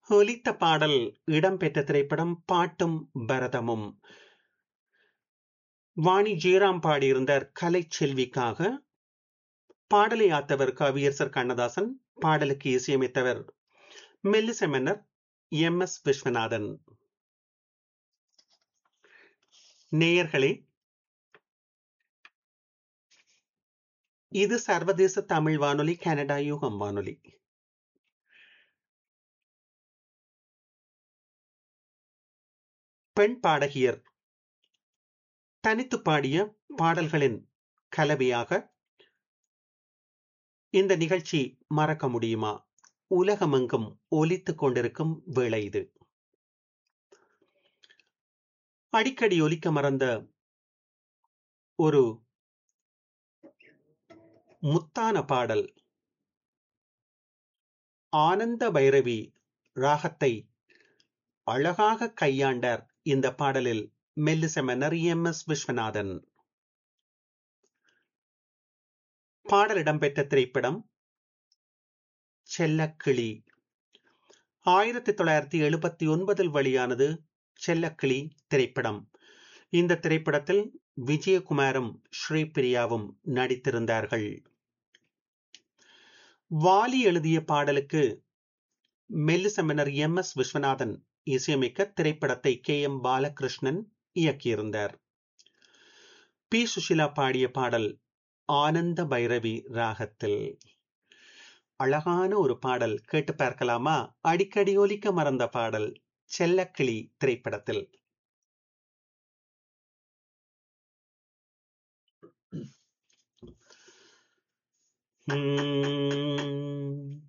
ஒலித்த பாடல் இடம்பெற்ற திரைப்படம் பாட்டும் பரதமும் வாணி ஜெயராம் பாடியிருந்தார் கலைச்செல்விக்காக பாடலை ஆத்தவர் கவியரசர் கண்ணதாசன் பாடலுக்கு இசையமைத்தவர் மெல்லிசை மன்னர் எம் எஸ் விஸ்வநாதன் நேயர்களே இது சர்வதேச தமிழ் வானொலி கனடா யூகம் வானொலி பெண் பாடகியர் தனித்து பாடிய பாடல்களின் கலவையாக இந்த நிகழ்ச்சி மறக்க முடியுமா உலகமெங்கும் ஒலித்துக் கொண்டிருக்கும் வேளை இது அடிக்கடி ஒலிக்க மறந்த ஒரு முத்தான பாடல் ஆனந்த பைரவி ராகத்தை அழகாக கையாண்டார் இந்த பாடலில் மெல்லிசமன்னர் எம் எஸ் விஸ்வநாதன் பாடல் இடம்பெற்ற திரைப்படம் செல்லக்கிளி ஆயிரத்தி தொள்ளாயிரத்தி எழுபத்தி ஒன்பதில் வெளியானது செல்லக்கிளி திரைப்படம் இந்த திரைப்படத்தில் விஜயகுமாரும் ஸ்ரீபிரியாவும் நடித்திருந்தார்கள் வாலி எழுதிய பாடலுக்கு மெல்லிசமனர் எம் எஸ் விஸ்வநாதன் இசையமைக்க திரைப்படத்தை கே எம் பாலகிருஷ்ணன் இயக்கியிருந்தார் பி சுஷிலா பாடிய பாடல் ஆனந்த பைரவி ராகத்தில் அழகான ஒரு பாடல் கேட்டு பார்க்கலாமா அடிக்கடி ஒலிக்க மறந்த பாடல் செல்லக்கிளி திரைப்படத்தில் உம்